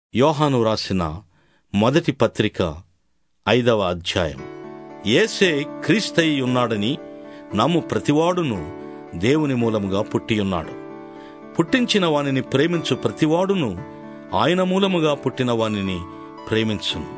యోహాను రాసిన మొదటి పత్రిక ఐదవ అధ్యాయం ఏసే క్రీస్తయి ఉన్నాడని నమ్ము ప్రతివాడును దేవుని మూలముగా పుట్టియున్నాడు పుట్టించిన వానిని ప్రేమించు ప్రతివాడును ఆయన మూలముగా పుట్టిన వానిని ప్రేమించును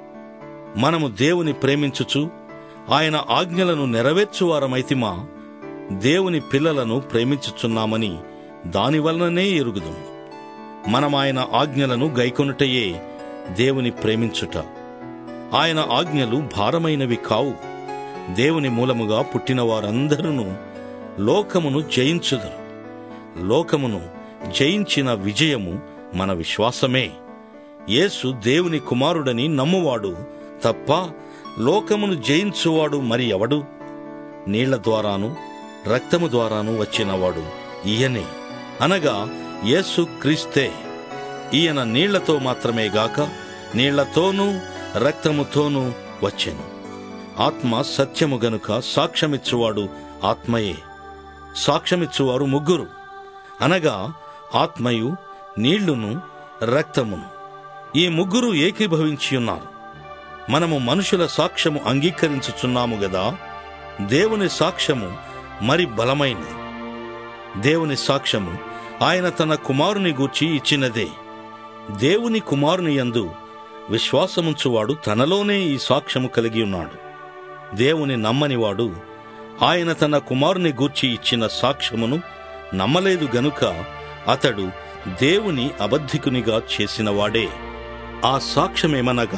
మనము దేవుని ప్రేమించుచు ఆయన ఆజ్ఞలను నెరవేర్చువారమైతిమా దేవుని పిల్లలను ప్రేమించుచున్నామని దానివలననే ఎరుగుదుము మనం ఆయన ఆజ్ఞలను గైకొనుటయే దేవుని ప్రేమించుట ఆయన ఆజ్ఞలు భారమైనవి కావు దేవుని మూలముగా పుట్టిన వారందరూ లోకమును జయించుదరు లోకమును జయించిన విజయము మన విశ్వాసమే యేసు దేవుని కుమారుడని నమ్మువాడు తప్ప లోకమును జయించువాడు మరి ఎవడు నీళ్ల ద్వారాను రక్తము ద్వారాను వచ్చినవాడు ఈయనే అనగా యేసు క్రీస్తే ఈయన నీళ్లతో మాత్రమే గాక నీళ్లతోనూ రక్తముతోనూ వచ్చెను ఆత్మ సత్యము గనుక సాక్ష్యమిచ్చువాడు ఆత్మయే సాక్ష్యమిచ్చువారు ముగ్గురు అనగా ఆత్మయు నీళ్లును రక్తమును ఈ ముగ్గురు ఏకీభవించి ఉన్నారు మనము మనుషుల సాక్ష్యము అంగీకరించుచున్నాము గదా దేవుని సాక్ష్యము మరి బలమైనది దేవుని సాక్ష్యము ఆయన తన కుమారుని గూర్చి ఇచ్చినదే దేవుని కుమారుని యందు విశ్వాసముంచువాడు తనలోనే ఈ సాక్ష్యము కలిగి ఉన్నాడు దేవుని నమ్మనివాడు ఆయన తన కుమారుని గూర్చి ఇచ్చిన సాక్ష్యమును నమ్మలేదు గనుక అతడు దేవుని అబద్ధికునిగా చేసినవాడే ఆ సాక్ష్యమేమనగా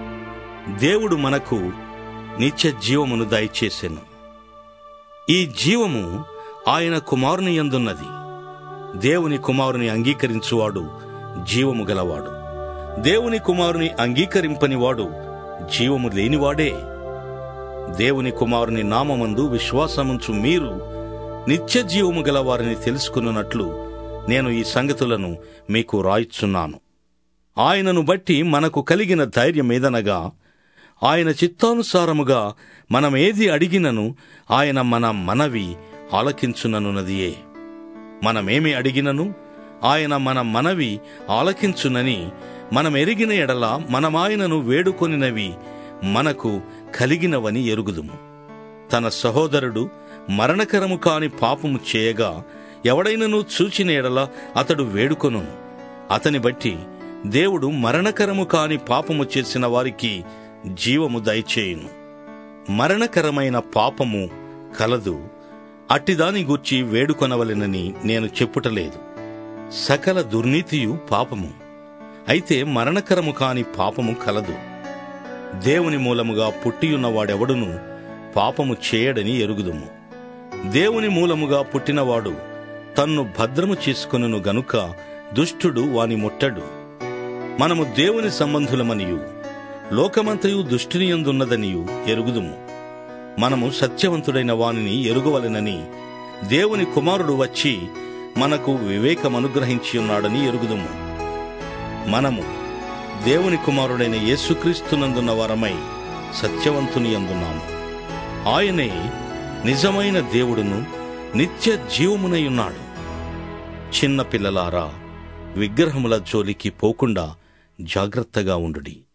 దేవుడు మనకు నిత్య జీవమును దయచేసెను ఈ జీవము ఆయన కుమారుని యందున్నది దేవుని కుమారుని అంగీకరించువాడు జీవము గలవాడు దేవుని కుమారుని అంగీకరింపనివాడు జీవము లేనివాడే దేవుని కుమారుని నామమందు విశ్వాసముంచు మీరు నిత్య జీవము గలవారిని తెలుసుకున్నట్లు నేను ఈ సంగతులను మీకు రాయిచున్నాను ఆయనను బట్టి మనకు కలిగిన ధైర్యమేదనగా ఆయన చిత్తానుసారముగా మనమేది అడిగినను ఆయన మన మనవి ఆలకించుననున్నదియే మనమేమి అడిగినను ఆయన మన మనవి ఆలకించునని మనం ఎరిగిన ఎడల మనమాయనను వేడుకొనినవి మనకు కలిగినవని ఎరుగుదుము తన సహోదరుడు మరణకరము కాని పాపము చేయగా ఎవడైనను చూచిన ఎడల అతడు వేడుకొను అతని బట్టి దేవుడు మరణకరము కాని పాపము చేసిన వారికి జీవము దయచేయును మరణకరమైన పాపము కలదు అట్టిదాని గూర్చి వేడుకొనవలెనని నేను చెప్పుటలేదు సకల దుర్నీతియు పాపము అయితే మరణకరము కాని పాపము కలదు దేవుని మూలముగా పుట్టియున్నవాడెవడును పాపము చేయడని ఎరుగుదుము దేవుని మూలముగా పుట్టినవాడు తన్ను భద్రము చేసుకొనును గనుక దుష్టుడు వాని ముట్టడు మనము దేవుని సంబంధులమనియు లోకమంతయు దుష్టుని యందున్నదనియు ఎరుగుదుము మనము సత్యవంతుడైన వానిని ఎరుగవలెనని దేవుని కుమారుడు వచ్చి మనకు వివేకమనుగ్రహించి ఉన్నాడని ఎరుగుదుము మనము దేవుని కుమారుడైన యేసుక్రీస్తునందున్న వారమై సత్యవంతుని అందున్నాము ఆయనే నిజమైన దేవుడును నిత్య జీవమునై ఉన్నాడు చిన్న పిల్లలారా విగ్రహముల జోలికి పోకుండా జాగ్రత్తగా ఉండుడి